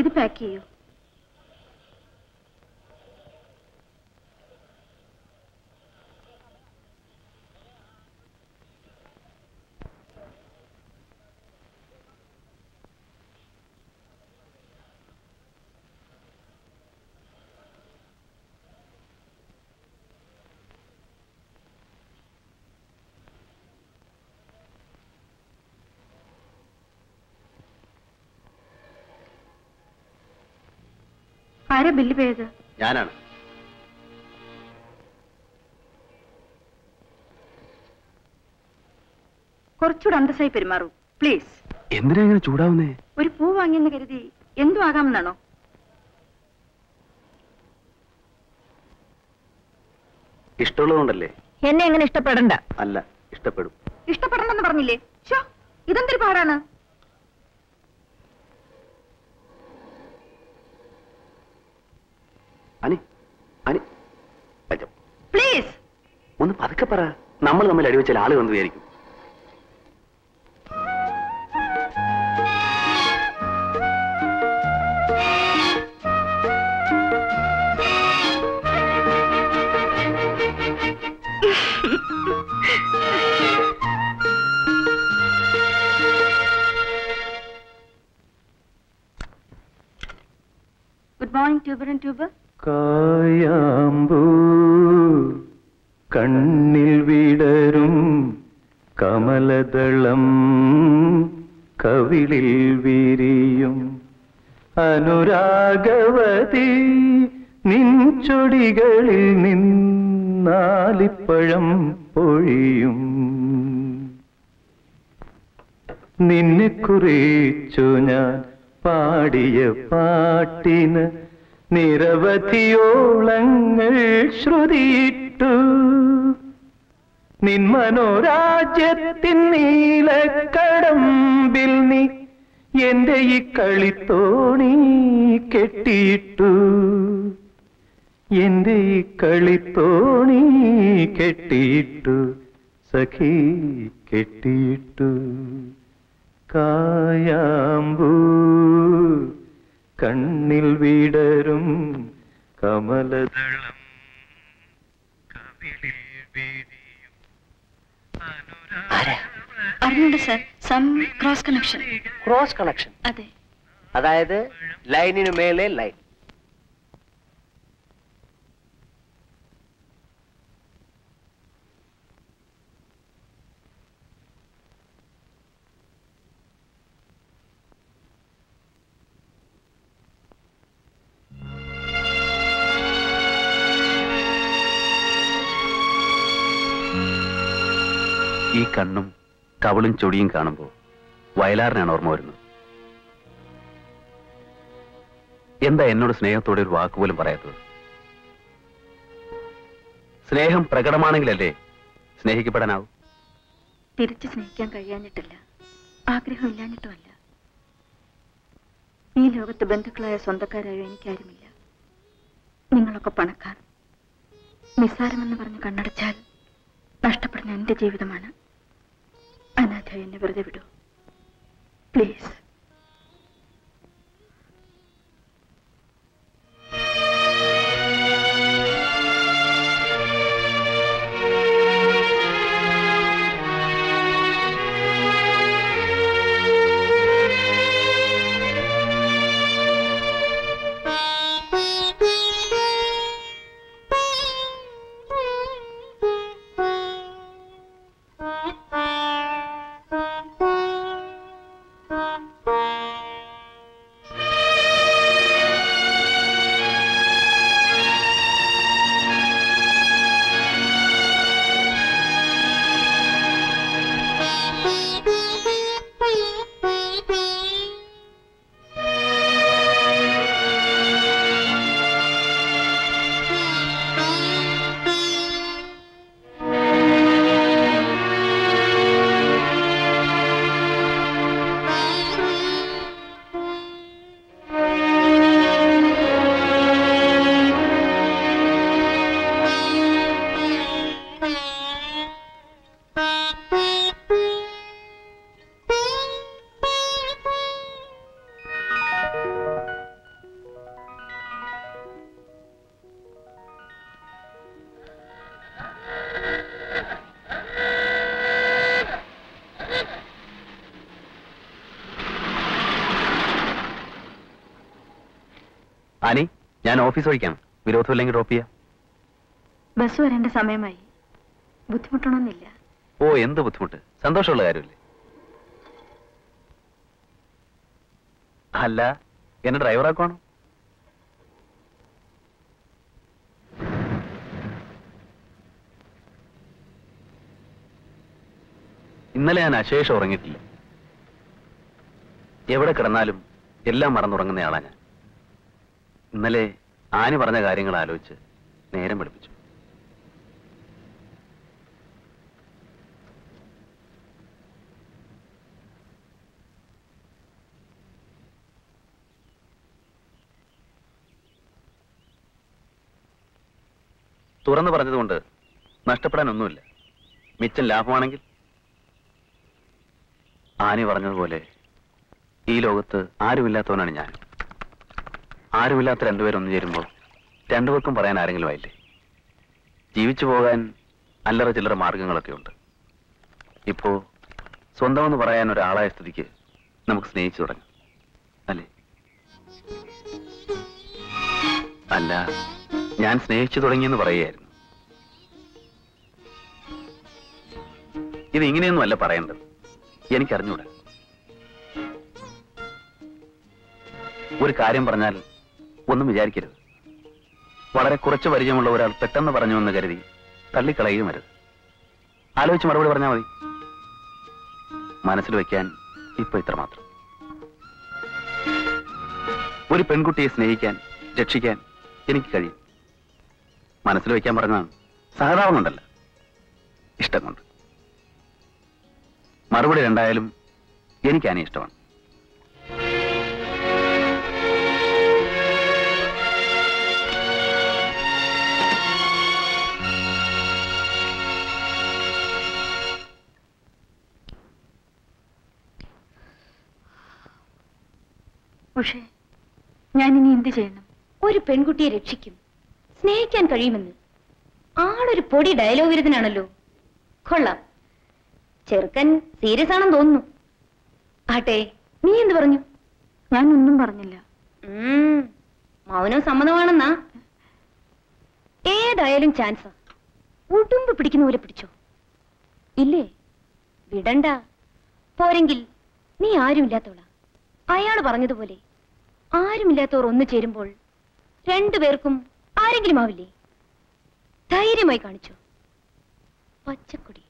ഇത് പാക്ക് ചെയ്യൂ ആരാ ബില്ല് പേയത് ഞാനാണ് കുറച്ചുകൂടെ അന്തസ്സായി പെരുമാറൂ പ്ലീസ് എന്തിനാ ഇങ്ങനെ ചൂടാവുന്നേ ഒരു പൂ വാങ്ങിയെന്ന് കരുതി എന്തും ആകാമെന്നാണോ ഇഷ്ടമുള്ളതുകൊണ്ടല്ലേ എന്നെ എങ്ങനെ ഇഷ്ടപ്പെടണ്ട അല്ല ഇഷ്ടപ്പെടും ഇഷ്ടപ്പെടണമെന്ന് പറഞ്ഞില്ലേ ഷോ ഇതെന്തൊരു പാടാണ് അനി അനി അച്ഛ, പ്ലീസ് ഒന്ന് പതുക്കെ പറ നമ്മൾ തമ്മിൽ അടിവെച്ചാൽ ആള് വന്ന് വിചാരിക്കും good morning tuber and tuber കായാമ്പൂ കണ്ണിൽ വിടരും കമലദളം കവിളിൽ വിരിയും അനുരാഗവതി നിൻചൊടികളിൽ നിന്നാലിപ്പഴം പൊഴിയും നിന്നെ കുറിച്ചു ഞാൻ പാടിയ പാട്ടിന് നിരവധിയോളങ്ങൾ ശ്രുതിയിട്ടു നിൻ മനോരാജ്യത്തിൻ നീലക്കടമ്പിൽ നീ എന്റെ ഈ കളിത്തോണി കെട്ടിയിട്ടു എന്റെ ഈ കളിത്തോണി കെട്ടിയിട്ടു സഖി കെട്ടിയിട്ടു കായാമ്പൂ കണ്ണിൽ വിടരും കമലദളം കവിളിൽ വിരിയും അറിഞ്ഞുണ്ട് sir some cross connection cross connection അതെ അതായത് ലൈനിനു മേലെ ലൈൻ ഈ കണ്ണും കവളും ചൊടിയും കാണുമ്പോൾ വയലാറിനാണ് ഓർമ്മ വരുന്നത് എന്താ എന്നോട് സ്നേഹത്തോടെ ഒരു വാക്കുപോലും പറയാത്തത് സ്നേഹം പ്രകടമാണെങ്കിലല്ലേ സ്നേഹിക്കപ്പെടാനാവും തിരിച്ചു സ്നേഹിക്കാൻ കഴിയാഞ്ഞിട്ടില്ല ആഗ്രഹമില്ലാഞ്ഞിട്ടുമല്ല ഈ ലോകത്ത് ബന്ധുക്കളായ സ്വന്തക്കാരായോ എനിക്കാരുമില്ല നിങ്ങളൊക്കെ പണക്കാർ നിസ്സാരമെന്ന് പറഞ്ഞ് കണ്ണടച്ചാൽ നഷ്ടപ്പെടുന്ന എന്റെ ജീവിതമാണ് അനാഥ എന്നെ വെറുതെ വിടൂ പ്ലീസ് Thank you. ഞാൻ ഓഫീസ് വഴിക്കാണ് വിരോധമില്ലെങ്കിൽ ഡ്രോപ്പ് ചെയ്യാം ബസ് വരേണ്ട സമയമായി ബുദ്ധിമുട്ടണമെന്നില്ല ഓ എന്ത് ബുദ്ധിമുട്ട് സന്തോഷമുള്ള കാര്യമില്ലേ അല്ല എന്നെ ഡ്രൈവറാക്കുവാണോ ഇന്നലെ ഞാൻ അശേഷം ഉറങ്ങിയിട്ടില്ല എവിടെ കിടന്നാലും എല്ലാം മറന്നുറങ്ങുന്നയാളാ ഞാൻ ഇന്നലെ ആനി പറഞ്ഞ കാര്യങ്ങൾ ആലോചിച്ച് നേരം പഠിപ്പിച്ചു തുറന്നു പറഞ്ഞതുകൊണ്ട് നഷ്ടപ്പെടാനൊന്നുമില്ല മിച്ചം ലാഭമാണെങ്കിൽ ആനി പറഞ്ഞതുപോലെ ഈ ലോകത്ത് ആരുമില്ലാത്തവനാണ് ഞാൻ ആരുമില്ലാത്ത രണ്ടുപേരൊന്നു ചേരുമ്പോൾ രണ്ടുപേർക്കും പറയാൻ ആരെങ്കിലും ആയില്ലേ ജീവിച്ചു പോകാൻ അല്ലറ ചില്ലറ മാർഗങ്ങളൊക്കെ ഉണ്ട് ഇപ്പോ സ്വന്തമെന്ന് പറയാൻ ഒരാളായ സ്ഥിതിക്ക് നമുക്ക് സ്നേഹിച്ചു തുടങ്ങാം അല്ലേ അല്ല ഞാൻ സ്നേഹിച്ചു തുടങ്ങിയെന്ന് പറയുകയായിരുന്നു ഇത് ഇങ്ങനെയൊന്നും അല്ല പറയേണ്ടത് എനിക്കറിഞ്ഞൂടാ ഒരു കാര്യം പറഞ്ഞാൽ ഒന്നും വിചാരിക്കരുത് വളരെ കുറച്ച് പരിചയമുള്ള ഒരാൾ പെട്ടെന്ന് പറഞ്ഞുവെന്ന് കരുതി തള്ളിക്കളയുകയും അരുത് ആലോചിച്ച് മറുപടി പറഞ്ഞാൽ മതി മനസ്സിൽ വെക്കാൻ ഇപ്പൊ ഇത്ര മാത്രം ഒരു പെൺകുട്ടിയെ സ്നേഹിക്കാൻ രക്ഷിക്കാൻ എനിക്ക് കഴിയും മനസ്സിൽ വെക്കാൻ പറഞ്ഞാൽ സഹതാപം കൊണ്ടല്ല ഇഷ്ടം കൊണ്ട് മറുപടി രണ്ടായാലും എനിക്ക് ആനെ ഇഷ്ടമാണ് ഉഷേ ഞാൻ ഇനി എന്ത് ചെയ്യണം ഒരു പെൺകുട്ടിയെ രക്ഷിക്കും സ്നേഹിക്കാൻ കഴിയുമെന്ന് ആളൊരു പൊടി ഡയലോഗ് വിരുദ്ധനാണല്ലോ കൊള്ളാം ചെറുക്കൻ സീരിയസ് ആണെന്ന് തോന്നുന്നു ആട്ടെ നീ എന്ത് പറഞ്ഞു ഞാൻ ഒന്നും പറഞ്ഞില്ല ഉം, മൗനം സമ്മതമാണെന്നാ ഏതായാലും ചാൻസാ ഉടുമ്പ് പിടിക്കുന്ന പോലെ പിടിച്ചോ ഇല്ലേ വിടണ്ട പോരെങ്കിൽ നീ ആരുമില്ലാത്തവളാ അയാള് പറഞ്ഞതുപോലെ ആരുമില്ലാത്തവർ ഒന്നു ചേരുമ്പോൾ രണ്ടുപേർക്കും ആരെങ്കിലും ആവില്ലേ ധൈര്യമായി കാണിച്ചോ പച്ചക്കൊടി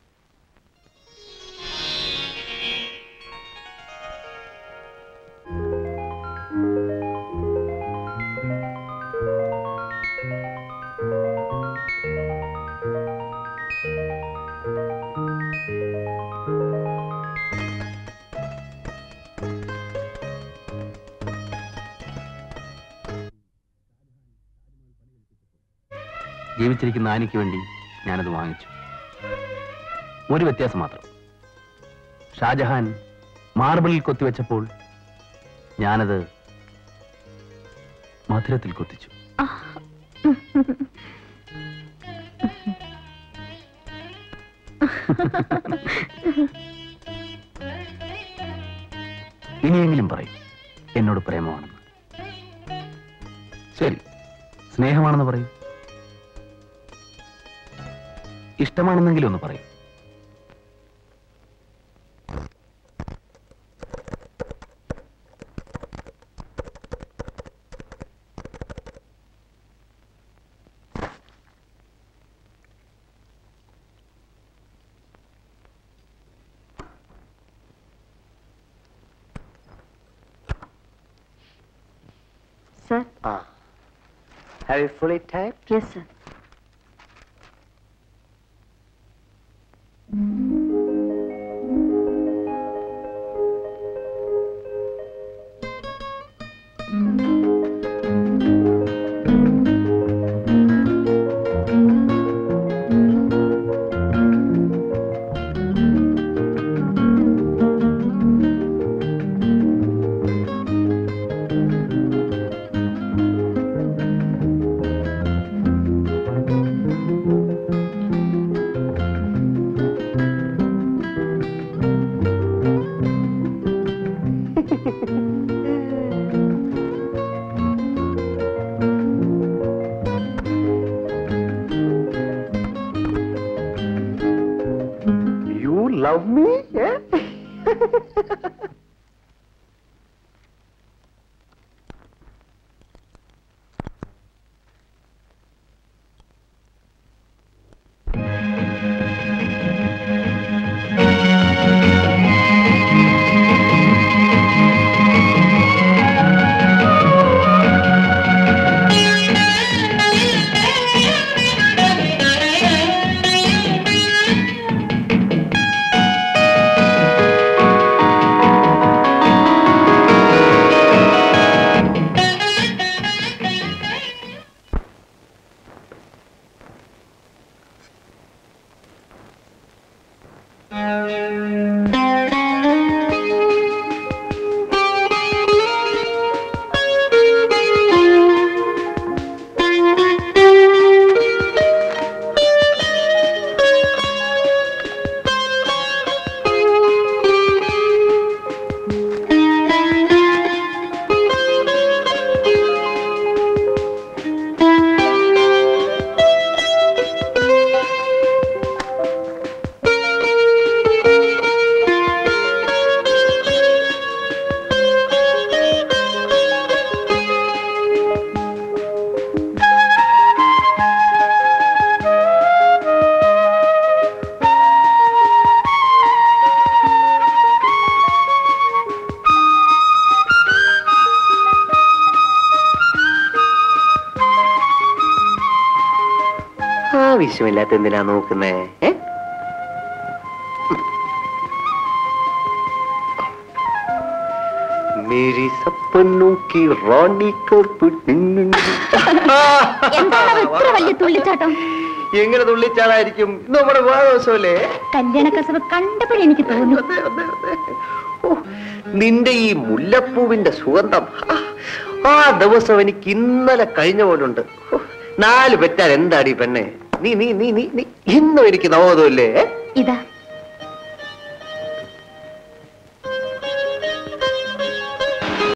ജീവിച്ചിരിക്കുന്ന ആനിക്ക് വേണ്ടി ഞാനത് വാങ്ങിച്ചു ഒരു വ്യത്യാസം മാത്രം ഷാജഹാൻ മാർബിളിൽ കൊത്തിവെച്ചപ്പോൾ ഞാനത് മധുരത്തിൽ കൊത്തിച്ചു ഇനിയെങ്കിലും പറയും എന്നോട് പ്രേമമാണെന്ന് ശരി സ്നേഹമാണെന്ന് പറയും ഇഷ്ടമാണെന്നെങ്കിലും ഒന്ന് പറയും sir Ah. Have you fully typed? Yes sir ആ ലവ് മീ ആവശ്യമില്ലാത്ത എന്തിനാ നോക്കുന്നേ ഏ? മേരി സപ്പനോ കി റാണി കപ്പ് എന്താണ് ഇത്ര വലിയ തുള്ളിച്ചാട്ടം എങ്ങനെ തുള്ളിച്ചാളായിരിക്കും ഇന്ന് നമ്മുടെ വിവാഹ ദിവസമല്ലേ കല്യാണ കസവ് കണ്ടപ്പോഴേ എനിക്ക് തോന്നി അതെ, അതെ, അതെ. ഓ, നിന്റെ ഈ മുല്ലപ്പൂവിന്റെ സുഗന്ധം ആ, ആ ദിവസം എനിക്ക് ഇന്നലെ കഴിഞ്ഞ പോലുണ്ട് ഓ, നാല് പെറ്റാൽ എന്താടി പെണ്ണെ നീ നീ നീ നീ നീ ഇന്നും എനിക്ക് നവോദല്ലേ ഇതാ